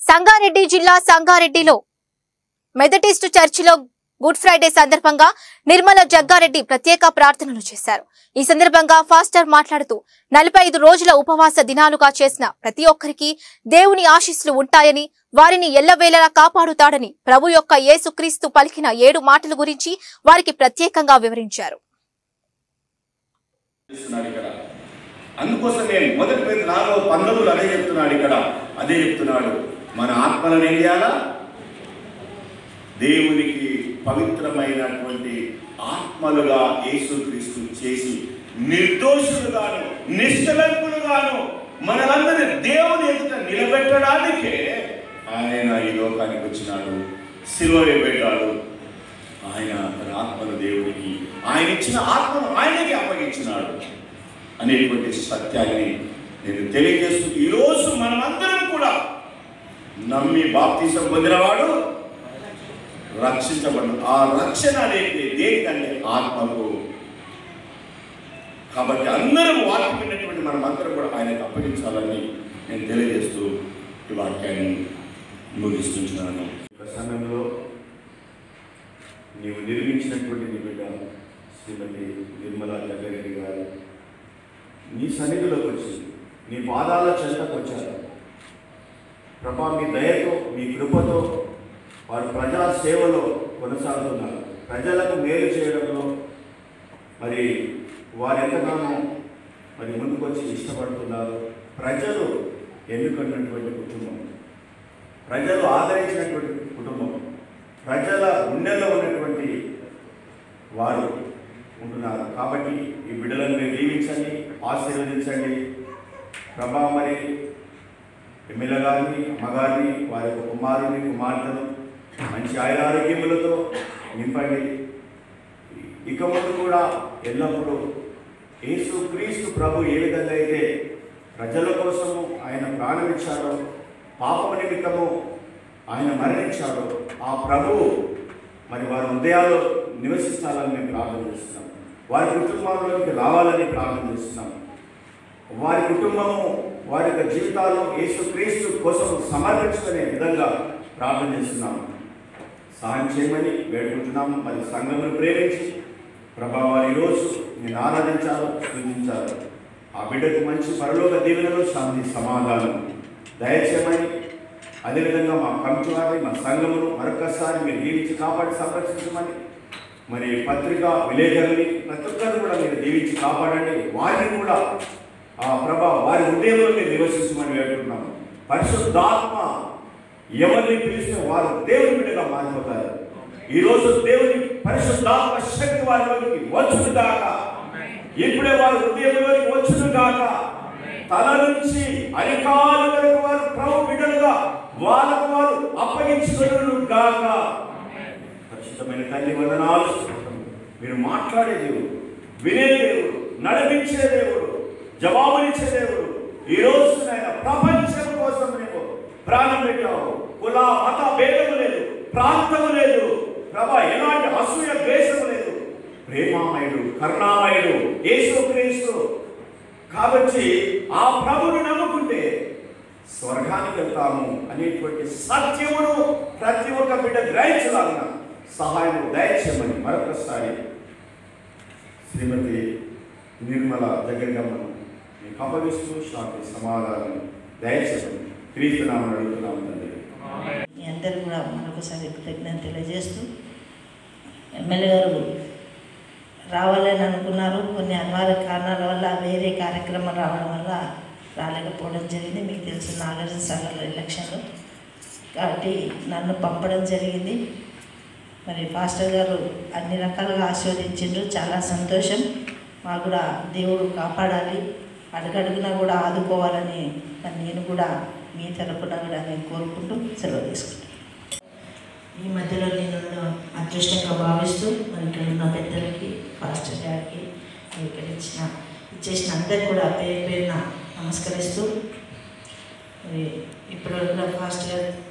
సంగారెడ్డి జిల్లా సంగారెడ్డిలో మెథడిస్ట్ చర్చిలో గుడ్ ఫ్రైడే సందర్భంగా నిర్మల జగ్గారెడ్డి ప్రత్యేక ప్రార్థనలు చేశారు ఈ సందర్భంగా ఫాస్టర్ మాట్లాడుతూ నలభై ఐదు రోజుల ఉపవాస దినాలుగా చేసిన ప్రతి ఒక్కరికి దేవుని ఆశీస్సులు ఉంటాయని వారిని ఎల్లవేళలా కాపాడుతాడని ప్రభు యొక్క యేసుక్రీస్తు పలికిన ఏడు మాటల గురించి వారికి ప్రత్యేకంగా వివరించారు చెప్తున్నాడు ఇక్కడ అందుకోసమే మొదటి పేరు నాలో పంతొమ్మిది అదే చెప్తున్నాడు ఇక్కడ అదే చెప్తున్నాడు మన ఆత్మలను ఏం చేయాలా దేవునికి పవిత్రమైనటువంటి ఆత్మలుగా యేసుక్రీస్తు చేసి నిర్దోషులుగాను నిష్కలంకులుగాను మనలందరినీ దేవుని ఎదుట నిలబెట్టడానికే ఆయన ఈ లోకానికి వచ్చినాడు సిలువ పెట్టాడు ఆయన తన ఆత్మను దేవుడికి ఆయన ఇచ్చిన ఆత్మను ఆయనకి అప్పగించినాడు అనేటువంటి సత్యాన్ని నేను తెలియజేస్తూ ఈరోజు మనమందరం కూడా నమ్మి బాప్తీసం పొందినవాడు రక్షించబడు ఆ రక్షణ అనేది దేనికంటే ఆత్మకు కాబట్టి అందరం వాక్యం విన్నటువంటి మనం అందరం కూడా ఆయనకు అప్పగించాలని నేను తెలియజేస్తూ ఈ వాక్యాన్ని ముగిస్తున్నాను సమయంలో నీవు నిర్మించినటువంటి నీ బిడ్డ శ్రీమతి నిర్మలా జగ్గారెడ్డి గారు నీ సన్నిధిలోకి వచ్చి నీ పాదాల చెంతకు వచ్చారు ప్రభా మీ దయతో మీ కృపతో వారు ప్రజా సేవలో కొనసాగుతున్నారు ప్రజలకు మేలు చేయడంలో మరి వారు ఎంతగానో మరి ముందుకొచ్చి ఇష్టపడుతున్నారు ప్రజలు ఎన్నుకున్నటువంటి కుటుంబం ప్రజలు ఆదరించినటువంటి కుటుంబం ప్రజల గుండెల్లో ఉన్నటువంటి వారు ఉంటున్నారు కాబట్టి ఈ బిడ్డలను మీరు దీవించండి ఆశీర్వదించండి ప్రభా మరి ఎమ్మెల్యే గారిని అమ్మగారిని వారి యొక్క కుమారుని కుమార్తెను మంచి ఆయురారోగ్యములతో నింపండి ఇక ముందు కూడా ఎల్లప్పుడూ యేసు క్రీస్తు ప్రభు ఏ విధంగా అయితే ప్రజల కోసము ఆయన ప్రాణం ఇచ్చాడో పాపం నిమిత్తము ఆయన మరణించాడో ఆ ప్రభువు మరి వారి హృదయాల్లో నివసించాలని మేము ప్రార్థన చేస్తున్నాం వారి కుటుంబంలోకి రావాలని ప్రార్థన చేస్తున్నాం వారి కుటుంబము వారి యొక్క జీవితాల్లో యేసుక్రీస్తు కోసం సమర్పించుకునే విధంగా ప్రార్థన చేస్తున్నాము సహాయం చేయమని వేడుకుంటున్నాము మరి సంఘమును ప్రేమించి ప్రభా వారు ఈరోజు నేను ఆరాధించారు స్థుతించారు ఆ బిడ్డకు మంచి పరలోక దీవెనలు శాంతి సమాధానం దయచేయమని అదేవిధంగా మా కమిటీ వారిని మా సంఘమును మరొకసారి మీరు దీవించి కాపాడి సంరక్షించమని మరి పత్రిక విలేకరుని ప్రతి ఒక్కరిని కూడా మీరు దీవించి కాపాడండి వారిని కూడా ఆ ప్రభా వారి హృదయంలో మీరు నివసించమని వేడుకుంటున్నాము పరిశుద్ధాత్మ ఎవరిని పిలిస్తే వారు దేవుని బిడ్డగా మారిపోతారు ఈరోజు దేవుని పరిశుద్ధాత్మ శక్తి వారిలోకి వచ్చును గాక ఇప్పుడే వారి హృదయంలోకి వచ్చును గాక తల నుంచి అరికాలు వరకు వారు ప్రభు బిడ్డలుగా వాళ్ళకు వారు అప్పగించుకును గాక పరిశుద్ధమైన తల్లి వందనాలు మీరు మాట్లాడే దేవుడు వినే దేవుడు నడిపించే దేవుడు జవాబునిచ్చే దేవుడు ఈ రోజు నాయన ప్రపంచం కోసం నీవు ప్రాణం పెట్టావు కుల మత భేదము లేదు ప్రాంతము లేదు ప్రభా ఎలాంటి అసూయ ద్వేషము లేదు ప్రేమామయుడు కరుణామయుడు యేసుక్రీస్తు కాబట్టి ఆ ప్రభుని నమ్ముకుంటే స్వర్గానికి వెళ్తాము అనేటువంటి సత్యమును ప్రతి ఒక్క బిడ్డ గ్రహించలాగిన సహాయం దయచేయమని మరొకసారి శ్రీమతి నిర్మల దగ్గరగా మనం మీకు అప్పగిస్తూ శాంతి సమాధానం దయచేయమని క్రీస్తునామని అడుగుతున్నాము తండ్రి మీ అందరూ కూడా మరొకసారి కృతజ్ఞత తెలియజేస్తూ ఎమ్మెల్యే గారు రావాలని అనుకున్నారు కొన్ని అనివార్య కారణాల వల్ల వేరే కార్యక్రమం రావడం వల్ల రాలేకపోవడం జరిగింది మీకు తెలిసిన నాగార్జున సాగర్ ఎలక్షన్లో కాబట్టి నన్ను పంపడం జరిగింది మరి పాస్టర్ గారు అన్ని రకాలుగా ఆశీర్వదించిండ్రు చాలా సంతోషం మాకు కూడా దేవుడు కాపాడాలి అడుగడుగునా కూడా ఆదుకోవాలని మరి నేను కూడా మీ తరపున కూడా నేను కోరుకుంటూ సెలవు తీసుకుంటాను ఈ మధ్యలో నేను ఉండడం అదృష్టంగా భావిస్తూ మరి ఇక్కడ ఉన్న పెద్దలకి పాస్టర్ గారికి మరి ఇక్కడ ఇచ్చిన ఇచ్చేసిన అందరికి కూడా పేరు పేరున నమస్కరిస్తూ మరి ఇప్పుడు ఉన్న పాస్టర్ గారు